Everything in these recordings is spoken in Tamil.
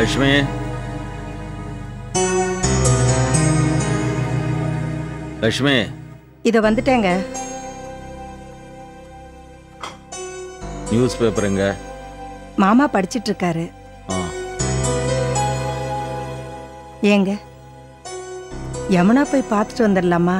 லக்ஷ்மி லக்ஷ்மி இத வந்துட்டேங்க நியூஸ் பேப்பர் எங்க மாமா படிச்சிட்டு இருக்காரு ஆ ஏங்க யமுனா போய் பார்த்துட்டு வந்துடலாமா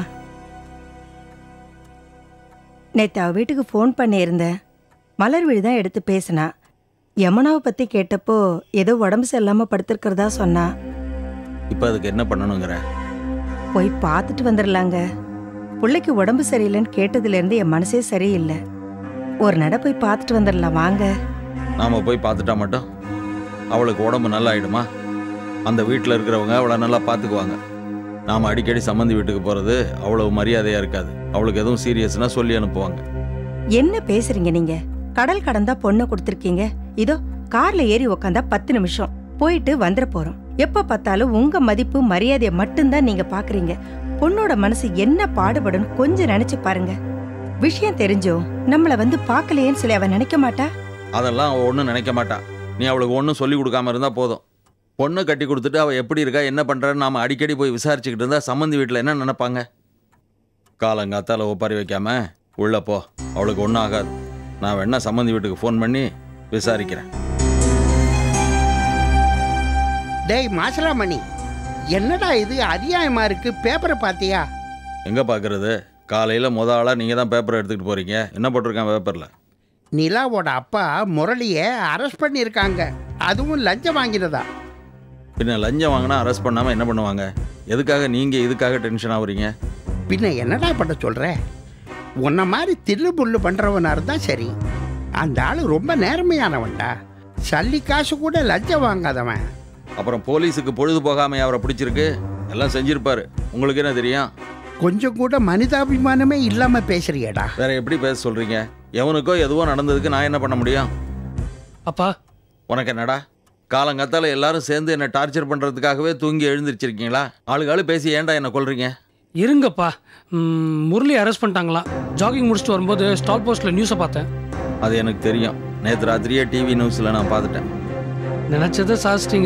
நேத்து அவ வீட்டுக்கு ஃபோன் பண்ணியிருந்தேன் மலர் விழி தான் எடுத்து பேசினா யமுனாவை பத்தி கேட்டப்போ ஏதோ உடம்பு சரியில்லாம படுத்திருக்கிறதா சொன்னா இப்போ அதுக்கு என்ன பண்ணணுங்கிற போய் பார்த்துட்டு வந்துடலாங்க பிள்ளைக்கு உடம்பு சரியில்லைன்னு கேட்டதுலேருந்து என் மனசே சரியில்லை ஒரு நட போய் பார்த்துட்டு வந்துடலாம் வாங்க நாம போய் பார்த்துட்டா மட்டும் அவளுக்கு உடம்பு நல்லா ஆயிடுமா அந்த வீட்டில் இருக்கிறவங்க அவளை நல்லா பார்த்துக்குவாங்க நாம் அடிக்கடி சம்மந்தி வீட்டுக்கு போகிறது அவ்வளவு மரியாதையாக இருக்காது அவளுக்கு எதுவும் சீரியஸ்னா சொல்லி அனுப்புவாங்க என்ன பேசுறீங்க நீங்க கடல் கடந்தா பொண்ணை கொடுத்துருக்கீங்க இதோ கார்ல ஏறி உக்காந்தா பத்து நிமிஷம் போயிட்டு வந்துட போறோம் எப்ப பார்த்தாலும் உங்க மதிப்பு மரியாதையை மட்டும்தான் நீங்க பாக்குறீங்க பொண்ணோட மனசு என்ன பாடுபடும் கொஞ்சம் நினைச்சு பாருங்க விஷயம் தெரிஞ்சும் நம்மள வந்து பார்க்கலையேன்னு சொல்லி அவ நினைக்க மாட்டா அதெல்லாம் அவள் ஒன்றும் நினைக்க மாட்டா நீ அவளுக்கு ஒன்றும் சொல்லி கொடுக்காம இருந்தால் போதும் பொண்ணை கட்டி கொடுத்துட்டு அவள் எப்படி இருக்கா என்ன பண்ணுறான்னு நாம் அடிக்கடி போய் விசாரிச்சுக்கிட்டு இருந்தால் சம்மந்தி வீட்டில் என்ன நினைப்பாங்க காலங்காத்தால ஒப்பாரி வைக்காம உள்ள போ அவளுக்கு ஒன்றும் ஆகாது நான் வேணா சம்மந்தி வீட்டுக்கு ஃபோன் பண்ணி விசாரிக்கிறேன் டேய் மாசலாமணி என்னடா இது அநியாயமா இருக்கு பேப்பரை பாத்தியா எங்கே பார்க்குறது காலையில் முத ஆளாக நீங்கள் தான் பேப்பர் எடுத்துக்கிட்டு போகிறீங்க என்ன போட்டிருக்கேன் பேப்பரில் நிலாவோட அப்பா முரளியை அரெஸ்ட் பண்ணியிருக்காங்க அதுவும் லஞ்சம் வாங்கினதா பின்ன லஞ்சம் வாங்கினா அரெஸ்ட் பண்ணாமல் என்ன பண்ணுவாங்க எதுக்காக நீங்கள் இதுக்காக டென்ஷன் ஆகுறீங்க பின்ன என்னடா பண்ண சொல்ற உன்ன மாதிரி தில்லு புல்லு பண்றவனா இருந்தா சரி அந்த ஆளு ரொம்ப நேர்மையானவன்டா சல்லி காசு கூட லஞ்சம் வாங்காதவன் அப்புறம் போலீஸுக்கு பொழுது போகாமல் அவரை பிடிச்சிருக்கு எல்லாம் செஞ்சிருப்பாரு உங்களுக்கு என்ன தெரியும் கொஞ்சம் கூட மனிதாபிமானமே இல்லாம பேசுறியேடா வேற எப்படி பேச சொல்றீங்க எவனுக்கோ எதுவோ நடந்ததுக்கு நான் என்ன பண்ண முடியும் அப்பா உனக்கு என்னடா காலங்காத்தால எல்லாரும் சேர்ந்து என்ன டார்ச்சர் பண்றதுக்காகவே தூங்கி எழுந்திருச்சிருக்கீங்களா ஆளுக்கு ஆளு பேசி ஏன்டா என்ன கொல்றீங்க இருங்கப்பா ம், முரளி அரெஸ்ட் பண்ணிட்டாங்களாம் ஜாகிங் முடிச்சுட்டு வரும்போது ஸ்டால் போஸ்ட்டில் நியூஸை பார்த்தேன் அது எனக்கு தெரியும் நேற்று ராத்திரியே டிவி நியூஸில் நான் பார்த்துட்டேன் நினச்சதை சாதிச்சிட்டீங்க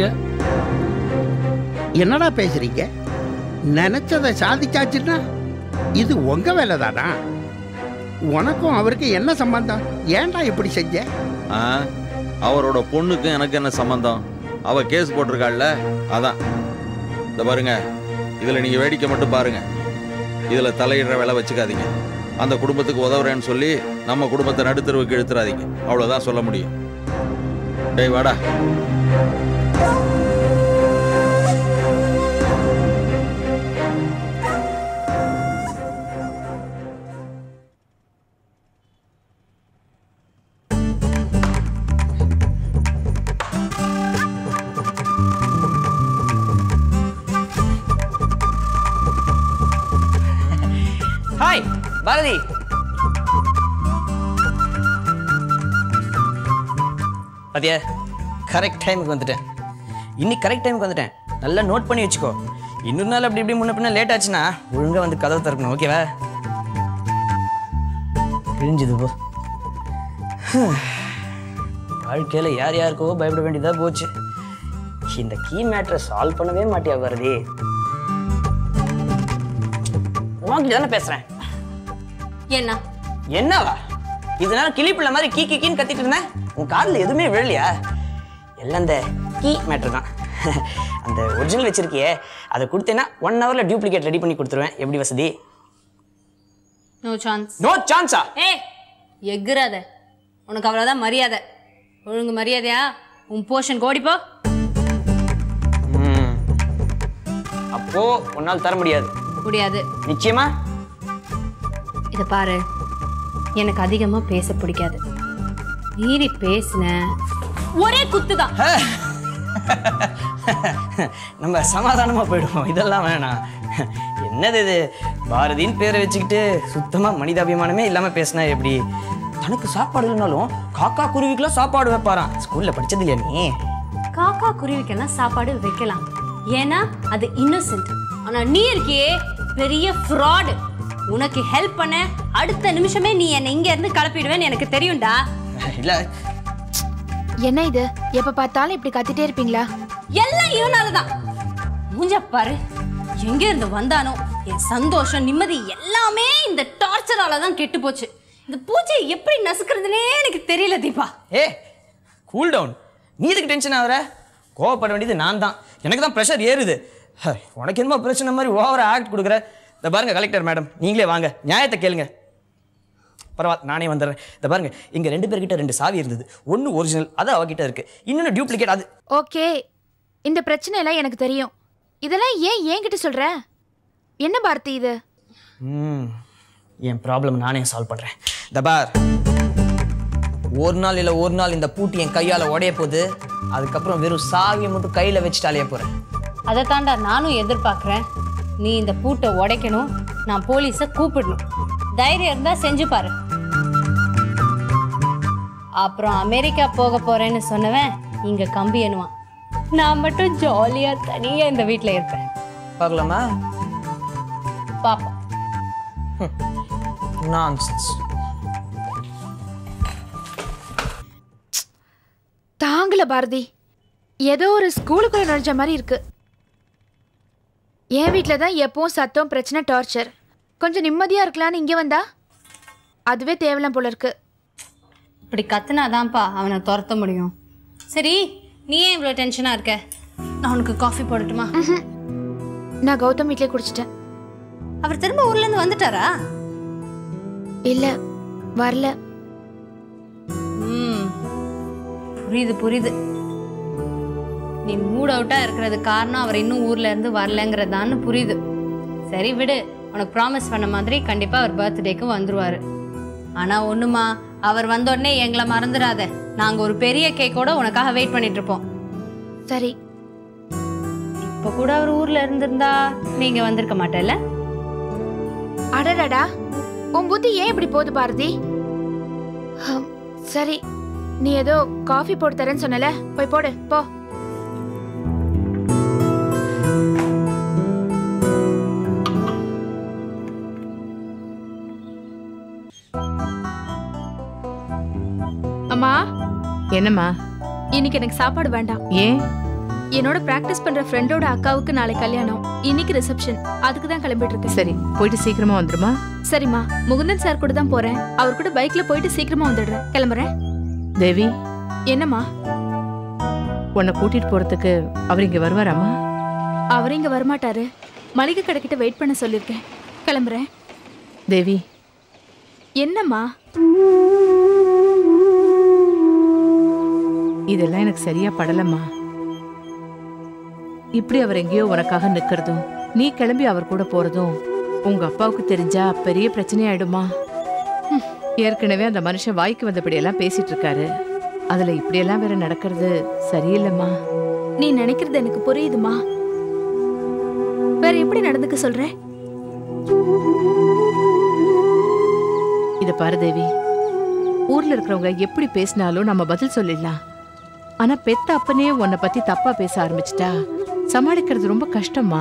என்னடா பேசுறீங்க நினைச்சதை சாதிச்சாச்சுன்னா இது உங்க வேலை தானா உனக்கும் அவருக்கு என்ன சம்பந்தம் ஏன்டா இப்படி செஞ்ச ஆ அவரோட பொண்ணுக்கும் எனக்கு என்ன சம்மந்தம் அவ கேஸ் போட்டிருக்காள்ல அதான் இந்த பாருங்க இதில் நீங்கள் வேடிக்கை மட்டும் பாருங்க இதில் தலையிடுற வேலை வச்சுக்காதீங்க அந்த குடும்பத்துக்கு உதவுறேன்னு சொல்லி நம்ம குடும்பத்தை நடுத்தருவுக்கு இழுத்துறாதீங்க அவ்வளோதான் சொல்ல முடியும் டேய் வாடா ஹாய் பாரதி பாத்தியா கரெக்ட் டைமுக்கு வந்துட்டேன் இன்னைக்கு கரெக்ட் டைமுக்கு வந்துட்டேன் நல்லா நோட் பண்ணி வச்சுக்கோ இன்னொரு நாள் அப்படி இப்படி முன்ன பின்ன லேட் ஆச்சுன்னா ஒழுங்கா வந்து கதவை திறக்கணும் ஓகேவா கிழிஞ்சுது போ வாழ்க்கையில் யார் யாருக்கோ பயப்பட வேண்டியதா போச்சு இந்த கீ மேட்ரை சால்வ் பண்ணவே மாட்டியா பாரதி உன்கிட்ட தானே பேசுறேன் என்ன என்னவா இதனால கிளிப்பிள்ள மாதிரி கீ கீ கீன்னு கத்திட்டு இருந்தேன் உன் காதுல எதுவுமே விழலையா எல்லாம் அந்த கீ மேட்டர் தான் அந்த ஒரிஜினல் வச்சிருக்கியே அதை கொடுத்தேன்னா ஒன் ஹவர்ல டூப்ளிகேட் ரெடி பண்ணி கொடுத்துருவேன் எப்படி வசதி நோ சான்ஸ் நோ சான்ஸா ஏ எகுறாத உனக்கு அவ்வளோதான் மரியாதை ஒழுங்கு மரியாதையா உன் போர்ஷன் கோடிப்போ அப்போ உன்னால் தர முடியாது முடியாது நிச்சயமா இதை பாரு எனக்கு அதிகமா பேச பிடிக்காது மீறி பேசின ஒரே குத்துதான் நம்ம சமாதானமா போயிடுவோம் இதெல்லாம் வேணாம் என்னது இது பாரதின்னு பேரை வச்சுக்கிட்டு சுத்தமா மனிதாபிமானமே இல்லாம பேசினா எப்படி தனக்கு சாப்பாடு இல்லைனாலும் காக்கா குருவிக்கெல்லாம் சாப்பாடு வைப்பாராம் ஸ்கூல்ல படிச்சது இல்லையா நீ காக்கா குருவிக்கெல்லாம் சாப்பாடு வைக்கலாம் ஏன்னா அது இன்னோசென்ட் ஆனா நீ இருக்கியே பெரிய ஃப்ராடு உனக்கு ஹெல்ப் பண்ண அடுத்த நிமிஷமே நீ என்னை இங்க இருந்து கிளப்பிடுவேன்னு எனக்கு தெரியும்டா இல்ல என்ன இது எப்ப பார்த்தாலும் இப்படி கத்திட்டே இருப்பீங்களா எல்லாம் இவனால தான் மூஞ்ச பாரு எங்க இருந்து வந்தானோ என் சந்தோஷம் நிம்மதி எல்லாமே இந்த டார்ச்சரால தான் கெட்டு போச்சு இந்த பூஜையை எப்படி நசுக்கிறதுனே எனக்கு தெரியல தீபா ஏ கூல் டவுன் நீ இதுக்கு டென்ஷன் ஆகுற கோவப்பட வேண்டியது நான் தான் எனக்கு தான் ப்ரெஷர் ஏறுது ஹை, உனக்கு என்னமோ பிரச்சனை மாதிரி ஓவர ஆக்ட் கொடுக்குற இந்த பாருங்க கலெக்டர் மேடம் நீங்களே வாங்க நியாயத்தை கேளுங்க பரவாயில்ல நானே வந்துடுறேன் இந்த பாருங்க இங்க ரெண்டு பேர்கிட்ட ரெண்டு சாவி இருந்தது ஒன்று ஒரிஜினல் அது அவகிட்ட இருக்கு இன்னொன்று டியூப்ளிகேட் அது ஓகே இந்த பிரச்சனை எல்லாம் எனக்கு தெரியும் இதெல்லாம் ஏன் என்கிட்ட சொல்ற என்ன பாரதி இது ம் என் ப்ராப்ளம் நானே சால்வ் பண்ணுறேன் இந்த பார் ஒரு நாள் இல்லை ஒரு நாள் இந்த பூட்டி என் கையால் உடைய போகுது அதுக்கப்புறம் வெறும் சாவியை மட்டும் கையில் வச்சுட்டாலே போகிறேன் அதை தாண்டா நானும் எதிர்பார்க்குறேன் நீ இந்த பூட்டை உடைக்கணும் நான் போலீஸை கூப்பிடணும் தைரியம் இருந்தா செஞ்சு பாரு அப்புறம் அமெரிக்கா போக போறேன்னு சொன்னவன் இங்க கம்பி எண்ணுவான் நான் மட்டும் ஜாலியா தனியா இந்த வீட்ல இருப்பேன் பார்க்கலாமா பாப்போம் நான்சென்ஸ் தாங்கல பாரதி ஏதோ ஒரு ஸ்கூலுக்குள்ள நுழைஞ்ச மாதிரி இருக்கு என் வீட்டில் தான் எப்பவும் சத்தம் பிரச்சனை டார்ச்சர் கொஞ்சம் நிம்மதியா இருக்கலாம்னு இங்கே வந்தா அதுவே தேவலாம் போல இருக்கு இப்படி கத்துனாதான்ப்பா அவனை துரத்த முடியும் சரி நீ ஏன் இவ்வளோ டென்ஷனா இருக்க நான் உனக்கு காஃபி போடட்டுமா நான் கௌதம் வீட்டிலே குடிச்சிட்டேன் அவர் திரும்ப ஊர்ல இருந்து வந்துட்டாரா இல்ல வரல ம் புரியுது புரியுது நீ மூட் அவுட்டா இருக்கிறது காரணம் அவர் இன்னும் ஊர்ல இருந்து வரலங்கிறதான்னு புரியுது சரி விடு உனக்கு ப்ராமிஸ் பண்ண மாதிரி கண்டிப்பா அவர் பர்த்டேக்கு வந்துருவாரு ஆனா ஒண்ணுமா அவர் வந்த உடனே எங்களை மறந்துடாத நாங்க ஒரு பெரிய கேக்கோட உனக்காக வெயிட் பண்ணிட்டு இருப்போம் சரி இப்ப கூட அவர் ஊர்ல இருந்திருந்தா நீங்க வந்திருக்க மாட்டேல்ல அடடடா உன் புத்தி ஏன் இப்படி போகுது பாரதி ஹம், சரி நீ ஏதோ காஃபி போட்டு தரேன்னு சொன்னல போய் போடு போ அம்மா என்னம்மா இன்னைக்கு எனக்கு சாப்பாடு வேண்டாம் ஏன் என்னோட பிராக்டிஸ் பண்ற ஃப்ரெண்டோட அக்காவுக்கு நாளை கல்யாணம் இன்னைக்கு ரிசப்ஷன் அதுக்கு தான் கிளம்பிட்டு இருக்கேன் சரி போயிட்டு சீக்கிரமா வந்துருமா சரிம்மா முகுந்தன் சார் கூட தான் போறேன் அவர் கூட பைக்ல போயிட்டு சீக்கிரமா வந்துடுறேன் கிளம்புறேன் தேவி என்னம்மா உன்னை கூட்டிட்டு போறதுக்கு அவர் இங்க வருவாராமா அவர் இங்க வரமாட்டாரு மளிகை கடைக்கிட்ட வெயிட் பண்ண சொல்லியிருக்கேன் கிளம்புறேன் தேவி என்னம்மா இதெல்லாம் எனக்கு சரியா படலம்மா இப்படி அவர் எங்கேயோ உனக்காக நிக்கிறதும் நீ கிளம்பி அவர் கூட போறதும் உங்க அப்பாவுக்கு தெரிஞ்சா பெரிய பிரச்சனையாயிடுமா ஹம், ஏற்கனவே அந்த மனுஷன் வாய்க்கு வந்தபடியெல்லாம் பேசிட்டு இருக்காரு அதுல இப்படியெல்லாம் வேற நடக்கிறது சரியில்லைம்மா நீ நினைக்கிறது எனக்கு புரியுதுமா வேற எப்படி நடந்துக்க சொல்ற இத பாரு தேவி ஊர்ல இருக்கிறவங்க எப்படி பேசினாலும் நம்ம பதில் சொல்லிடலாம் ஆனா பெத்த அப்பனே உன்னை பத்தி தப்பா பேச ஆரம்பிச்சிட்டா சமாளிக்கிறது ரொம்ப கஷ்டமா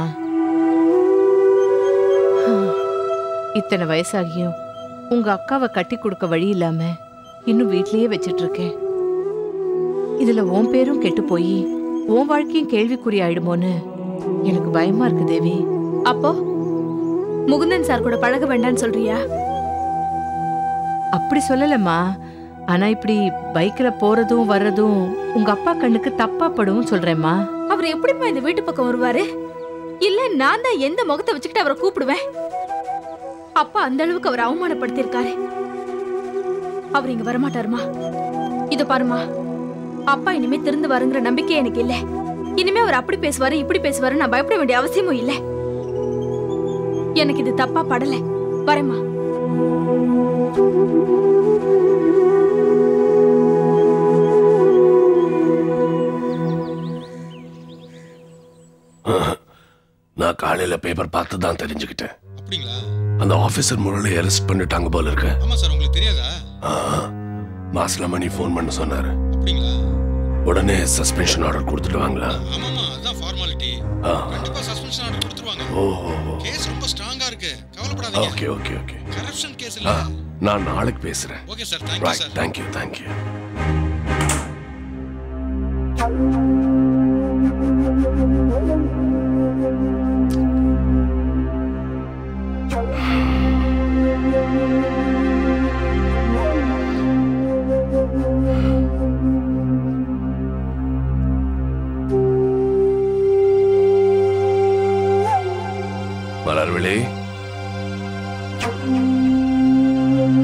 இத்தனை வயசாகியும் உங்க அக்காவை கட்டி கொடுக்க வழி இல்லாம இன்னும் வீட்லயே வச்சிட்டு இருக்கேன் இதுல உன் பேரும் கெட்டு போய் உன் வாழ்க்கையும் கேள்விக்குறி ஆயிடுமோன்னு எனக்கு பயமா இருக்கு தேவி அப்போ முகுந்தன் சார் கூட பழக வேண்டாம்னு சொல்றியா அப்படி சொல்லலம்மா ஆனா இப்படி பைக்ல போறதும் வர்றதும் உங்க அப்பா கண்ணுக்கு தப்பா படும் சொல்றேம்மா அவர் எப்படிப்பா இந்த வீட்டு பக்கம் வருவாரு இல்ல நான் தான் எந்த முகத்தை வச்சுக்கிட்டு அவரை கூப்பிடுவேன் அப்பா அந்த அளவுக்கு அவர் அவமானப்படுத்தியிருக்காரு அவர் இங்க வரமாட்டாருமா இத பாருமா அப்பா இனிமே திருந்து வருங்கிற நம்பிக்கை எனக்கு இல்ல இனிமே அவர் அப்படி பேசுவாரு இப்படி பேசுவாரு நான் பயப்பட வேண்டிய அவசியமும் இல்ல எனக்கு இது தப்பா படல வரேம்மா நான் காலையில பேப்பர் பார்த்து தான் தெரிஞ்சுக்கிட்டேன் அப்படிங்களா அந்த ஆபீசர் முரளி அரெஸ்ட் பண்ணிட்டாங்க போல இருக்கு ஆமா சார் உங்களுக்கு தெரியாதா ஆ, மாசிலாமணி ஃபோன் பண்ண சொன்னாரு அப்படிங்களா உடனே சஸ்பென்ஷன் ஆர்டர் கொடுத்துட்டு வாங்களா ஆமாமா அதான் ஃபார்மாலிட்டி ஆ. கண்டிப்பா சஸ்பென்ஷன் ஆர்டர் கொடுத்துருவாங்க ஓ ஓ, ஓ. கேஸ் ரொம்ப ஸ்ட்ராங்கா இருக்கு கவலைப்படாதீங்க okay okay okay corruption case ஆ, இல்ல நான் நாளைக்கு பேசுறேன் okay sir thank you right sir thank you thank you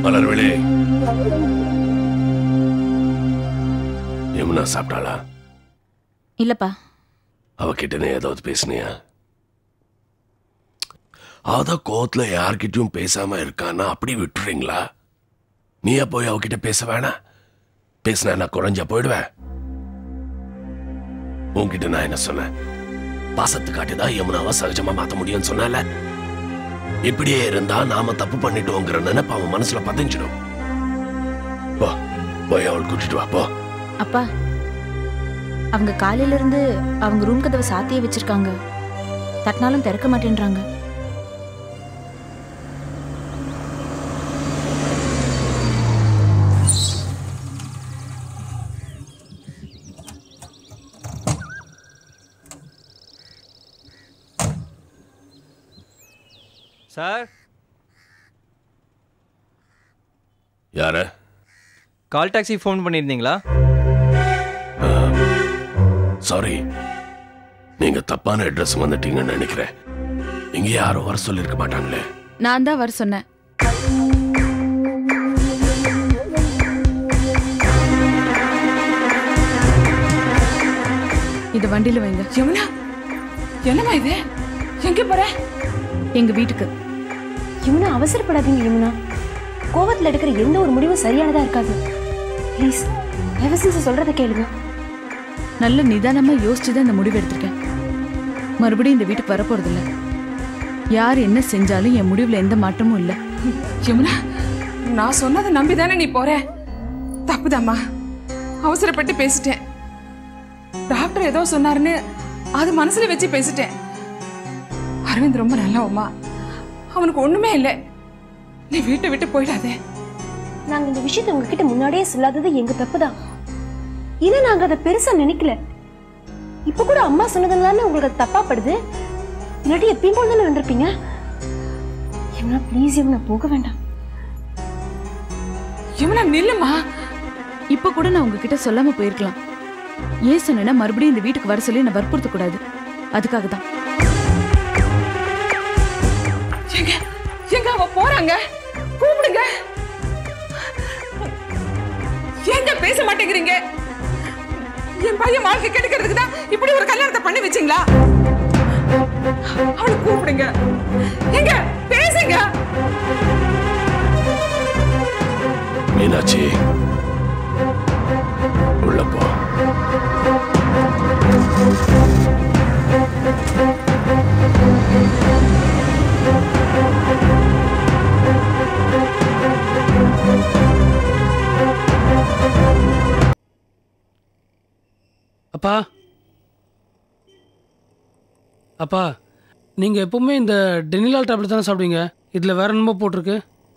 Malarvizhi Yamuna சாப்பிட்டாளா இல்லப்பா அவகிட்ட நீ ஏதாவது பேசுனியா அத கோத்துல யார்கிட்டயும் பேசாம இருக்கான்னா அப்படி விட்டுறீங்களா நீயே போய் அவகிட்ட பேச வேணாம் பேசினா நான் குறைஞ்சா போயிடுவேன் உன்கிட்ட நான் என்ன சொன்னேன் பாசத்து காட்டிதான் யமுனாவை சகஜமா மாத்த முடியும்னு சொன்னல இப்படியே இருந்தா நாம தப்பு பண்ணிட்டோங்கிற நினைப்பு அவன் மனசுல பதிஞ்சிடும் போ போய் அவள் கூட்டிட்டு வா போ அப்பா அவங்க காலையில இருந்து அவங்க ரூம் கதவை சாத்தியே வச்சிருக்காங்க தட்டினாலும் திறக்க மாட்டேன்றாங்க சார் யார கால் டாக்ஸி ஃபோன் பண்ணியிருந்தீங்களா சாரி நீங்க தப்பான அட்ரஸ் வந்துட்டீங்கன்னு நினைக்கிறேன் இங்க யாரும் வர சொல்லிருக்க மாட்டாங்களே நான் தான் வர சொன்னேன் இது வண்டியில வைங்க யமுனா என்னம்மா இது எங்க போற எங்க வீட்டுக்கு யமுனா அவசரப்படாதீங்க யமுனா கோவத்தில் எடுக்கிற எந்த ஒரு முடிவும் சரியானதா இருக்காது ப்ளீஸ் தயவு செஞ்சு சொல்றதை கேளுங்க நல்ல நிதானமா யோசிச்சு தான் இந்த முடிவு எடுத்திருக்கேன் மறுபடியும் இந்த வீட்டுக்கு வரப்போறது இல்ல யார் என்ன செஞ்சாலும் என் முடிவுல எந்த மாற்றமும் இல்ல யமுனா நான் சொன்னதை நம்பி தானே நீ போற தப்புதாம்மா அவசரப்பட்டு பேசிட்டேன் டாக்டர் ஏதோ சொன்னாருன்னு அது மனசுல வச்சு பேசிட்டேன் அரவிந்த் ரொம்ப நல்லவம்மா அவனுக்கு ஒண்ணுமே இல்லை நீ வீட்டை விட்டு போயிடாதே நாங்க இந்த விஷயத்தை உங்ககிட்ட முன்னாடியே சொல்லாதது எங்க தப்பு தான் ஏன்னா நாங்க அதை பெருசா நினைக்கல இப்ப கூட அம்மா சொன்னதுனால உங்களுக்கு அது தப்பா படுது இல்லாட்டி எப்பயும் போல தானே வந்திருப்பீங்க யமுனா ப்ளீஸ் யமுனா போக வேண்டாம் யமுனா நில்லுமா இப்ப கூட நான் உங்ககிட்ட சொல்லாம போயிருக்கலாம் ஏன் சொன்னேன்னா மறுபடியும் இந்த வீட்டுக்கு வர சொல்லி நான் வற்புறுத்த கூடாது அதுக்காக தான் எங்க எங்க அவ போறாங்க கூப்பிடுங்க எங்க பேச மாட்டேங்கிறீங்க என் பையன் வாழ்க்கை கெடுக்கிறதுக்கு தான் இப்படி ஒரு கல்யாணத்தை பண்ணி வச்சீங்களா அவளை கூப்பிடுங்க எங்க பேசுங்க மீனாட்சி உள்ள போ அப்பா அப்பா நீங்கள் எப்பவுமே இந்த டெனிலால் டேப்லெட் தானே சாப்பிடுவீங்க இதில் வேற என்னமோ போட்டிருக்கு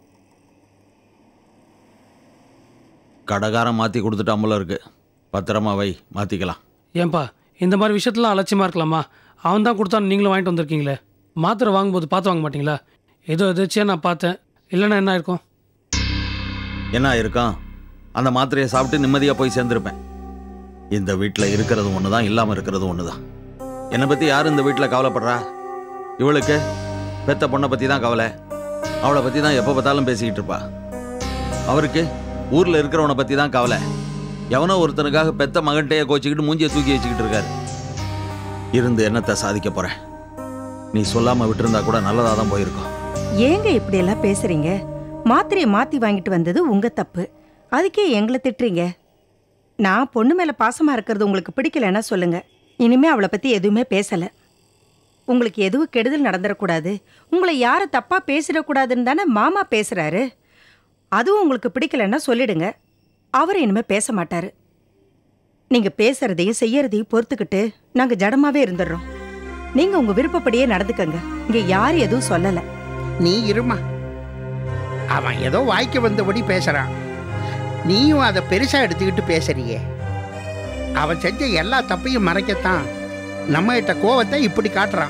கடைக்காரன் மாற்றி கொடுத்துட்டான் போல இருக்கு பத்திரமா வை மாற்றிக்கலாம் ஏன்பா இந்த மாதிரி விஷயத்துலாம் அலட்சியமாக இருக்கலாமா அவன் தான் கொடுத்தான்னு நீங்களும் வாங்கிட்டு வந்திருக்கீங்களே மாத்திரை வாங்கும்போது பார்த்து வாங்க மாட்டீங்களா ஏதோ எதாச்சியாக நான் பார்த்தேன் இல்லைன்னா என்ன இருக்கும் என்ன இருக்கான் அந்த மாத்திரையை சாப்பிட்டு நிம்மதியாக போய் சேர்ந்துருப்பேன் இந்த வீட்டில் இருக்கிறது ஒன்று தான் இல்லாமல் இருக்கிறது ஒன்று தான் என்னை பற்றி யார் இந்த வீட்டில் கவலைப்படுறா இவளுக்கு பெத்த பொண்ணை பற்றி தான் கவலை அவளை பற்றி தான் எப்போ பார்த்தாலும் பேசிக்கிட்டு இருப்பா அவருக்கு ஊரில் இருக்கிறவனை பற்றி தான் கவலை எவனோ ஒருத்தனுக்காக பெத்த மகன்கிட்டயே கோச்சிக்கிட்டு மூஞ்சியை தூக்கி வச்சுக்கிட்டு இருக்காரு இருந்து என்னத்தை சாதிக்க போகிறேன் நீ சொல்லாமல் விட்டுருந்தா கூட நல்லதாக தான் போயிருக்கும் ஏங்க இப்படி எல்லாம் பேசுறீங்க மாத்திரையை மாத்தி வாங்கிட்டு வந்தது உங்க தப்பு அதுக்கே எங்களை திட்டுறீங்க நான் பொண்ணு மேல பாசமா இருக்கிறது உங்களுக்கு பிடிக்கலன்னா சொல்லுங்க இனிமே அவளை பத்தி எதுவுமே பேசல உங்களுக்கு எதுவும் கெடுதல் நடந்துடக்கூடாது உங்களை யாரும் தப்பா பேசிடக்கூடாதுன்னு தானே மாமா பேசுறாரு அதுவும் உங்களுக்கு பிடிக்கலன்னா சொல்லிடுங்க அவர் இனிமே பேச மாட்டாரு நீங்க பேசுறதையும் செய்யறதையும் பொறுத்துக்கிட்டு நாங்க ஜடமாவே இருந்துடுறோம் நீங்க உங்க விருப்பப்படியே நடந்துக்கங்க இங்க யாரும் எதுவும் சொல்லல நீ இருமா அவன் ஏதோ வாய்க்கு வந்தபடி பேசுறான் நீயும் அதை பெருசா எடுத்துக்கிட்டு பேசுறியே அவன் செஞ்ச எல்லா தப்பையும் மறைக்கத்தான் நம்ம கிட்ட கோவத்தை இப்படி காட்டுறான்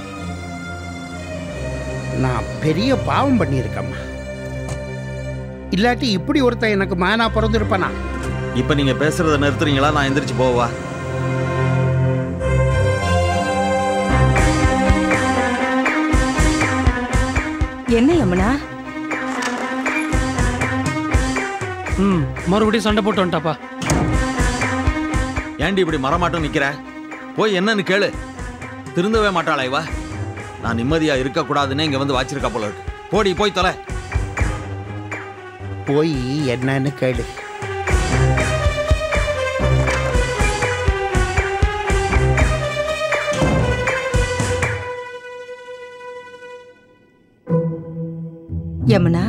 நான் பெரிய பாவம் பண்ணியிருக்கேம்மா இல்லாட்டி இப்படி ஒருத்தன் எனக்கு மானா பிறந்திருப்பானா இப்போ நீங்கள் பேசுகிறத நிறுத்துறீங்களா நான் எந்திரிச்சு போவா என்ன யமுனா ம் மறுபடியும் சண்டை போட்டு வந்துட்டாப்பா ஏண்டி இப்படி மரமாட்டம் நிக்கிற போய் என்னன்னு கேளு திருந்தவே மாட்டாளா இவ நான் நிம்மதியா இருக்க கூடாதுன்னு இங்க வந்து வாச்சிருக்கா போல இருக்கு போடி போய் தொலை போய் என்னன்னு கேளு யமுனா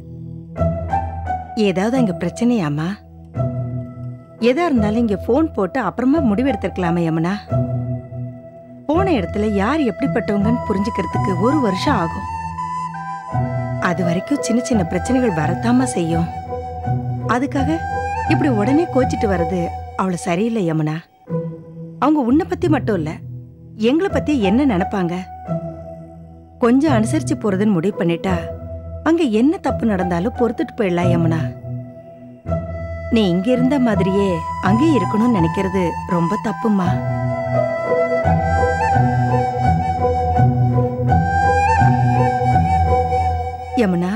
ஏதாவது அங்க பிரச்சனையாமா எதா இருந்தாலும் இங்க ஃபோன் போட்டு அப்புறமா முடிவெடுத்திருக்கலாமே யமுனா போன இடத்துல யார் எப்படிப்பட்டவங்கன்னு புரிஞ்சுக்கிறதுக்கு ஒரு வருஷம் ஆகும் அது வரைக்கும் சின்ன சின்ன பிரச்சனைகள் வரத்தாமா செய்யும் அதுக்காக இப்படி உடனே கோச்சிட்டு வர்றது அவ்வளவு சரியில்லை யமுனா அவங்க உன்னை பத்தி மட்டும் இல்ல எங்களை பத்தி என்ன நினைப்பாங்க கொஞ்சம் அனுசரிச்சு போறதுன்னு முடிவு பண்ணிட்டா அங்க என்ன தப்பு நடந்தாலும் பொறுத்துட்டு போயிடலாம் யமுனா நீ இங்க இருந்த மாதிரியே அங்கேயே இருக்கணும்னு நினைக்கிறது ரொம்ப தப்புமா யமுனா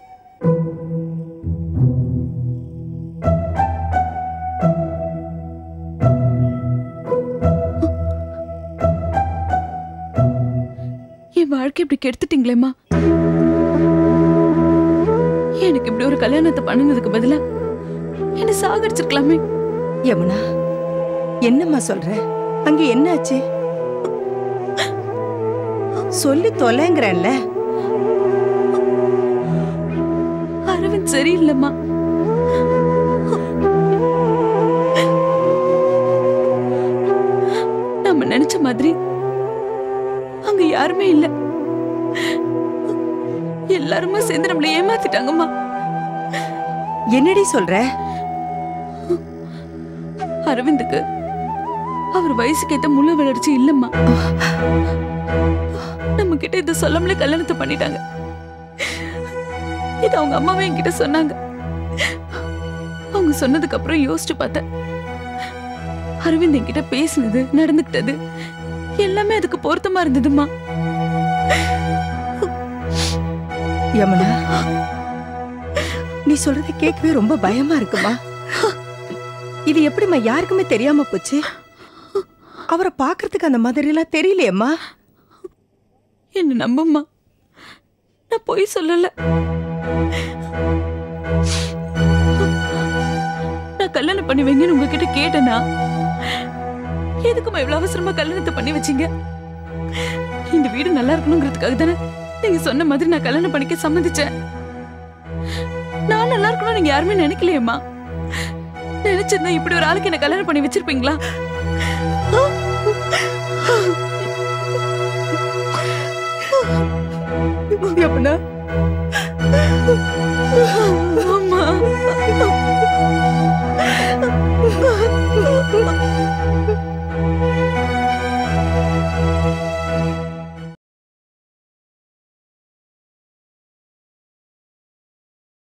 என் வாழ்க்கை இப்படி கெடுத்துட்டீங்களேம்மா எனக்கு இப்படி ஒரு கல்யாணத்தை பண்ணுனதுக்கு பதிலா என்ன சாகடிச்சிருக்கலாமே யமுனா என்னம்மா சொல்ற அங்க என்னாச்சு சொல்லி தொலைங்கிறேன்ல அரவிந்த் சரியில்லைம்மா நம்ம நினைச்ச மாதிரி அங்க யாருமே இல்ல எல்லாருமே சேர்ந்து நம்மளை ஏமாத்திட்டாங்கம்மா என்னடி சொல்ற அரவிந்துக்கு அவர் வயசுக்கு ஏத்த முழு வளர்ச்சி இல்லம்மா நம்ம கிட்ட இதை சொல்லாமலே கல்யாணத்தை பண்ணிட்டாங்க இது அவங்க அம்மாவே என்கிட்ட சொன்னாங்க அவங்க சொன்னதுக்கு அப்புறம் யோசிச்சு பார்த்தேன் அரவிந்த் என்கிட்ட பேசினது நடந்துக்கிட்டது எல்லாமே அதுக்கு பொருத்தமா இருந்ததுமா யமுனா நீ சொல்றத கேட்கவே ரொம்ப பயமா இருக்குமா இது எப்படிம்மா யாருக்குமே தெரியாம போச்சு அவரை பார்க்கறதுக்கு அந்த மாதிரி எல்லாம் தெரியலையேம்மா என்ன நம்பும்மா நான் பொய் சொல்லல நான் கல்யாணம் பண்ணி வைங்கன்னு உங்ககிட்ட கேட்டேனா எதுக்குமா இவ்வளவு அவசரமா கல்யாணத்தை பண்ணி வச்சீங்க இந்த வீடு நல்லா இருக்கணுங்கிறதுக்காக தானே நீங்க சொன்ன மாதிரி நான் கல்யாணம் பண்ணிக்க சம்மதிச்சேன் நான் நல்லா இருக்கணும் நீங்க யாருமே நினைக்கலையேம்மா நினைச்சிருந்தா இப்படி ஒரு ஆளுக்கு என்ன கல்யாணம் பண்ணி வச்சிருப்பீங்களா யமுனா அம்மா